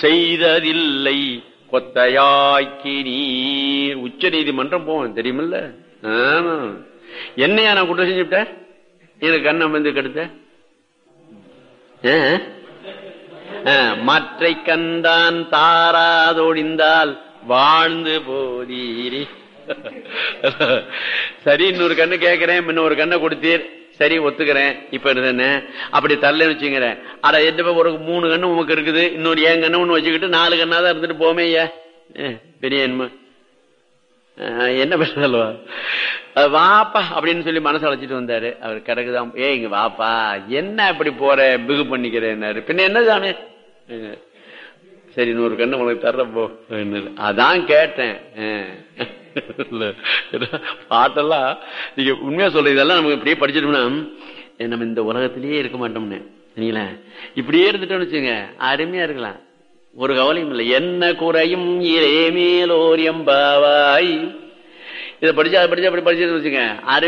செய்ததில்லை கொத்தையாக்கி நீ உச்ச நீதிமன்றம் போவோம் தெரியுமில்ல ஆமா என்னையா நான் குற்றம் செஞ்சுட்டேன் எனக்கு கண்ணம் வந்து கெடுத்த மற்றை கண்டான் தாராதொழிந்தால் வாழ்ந்து போதீரி சரி இன்னொரு கண்ணு கேட்கிறேன் இன்னொரு கண்ணை கொடுத்தீர் சரி ஒத்துக்கிறேன் இப்ப என்ன அப்படி தள்ள வச்சுக்கிறேன் அட எட்டு ஒரு மூணு கண்ணு உமக்கு இருக்குது இன்னொரு ஏன் கண்ணு ஒண்ணு வச்சுக்கிட்டு நாலு கண்ணா தான் இருந்துட்டு போமே ஐயா பெரிய என்ன என்ன பேசுதல்வா வாப்பா அப்படின்னு சொல்லி மனசு அழைச்சிட்டு வந்தாரு அவர் கிடக்குதான் ஏ இங்க வாப்பா என்ன இப்படி போற பிகு பண்ணிக்கிறேன்னாரு பின்ன என்ன தானே சரி நூறு கண்ணு உனக்கு தர்ற போ அதான் கேட்டேன் பாட்டெல்லாம் நீங்க உண்மையா சொல்ற இதெல்லாம் நமக்கு இப்படியே படிச்சிட்டோம்னா நம்ம இந்த உலகத்திலேயே இருக்க மாட்டோம்னு நீங்களா இப்படியே இருந்துட்டோம்னு வச்சுங்க அருமையா இருக்கலாம் ஒரு கவலையும் இல்லை என்ன குறையும் இறைமேலோர் எம்பாவாய் இதை படிச்சா அதை படிச்சா அப்படி படிச்சது வச்சுங்க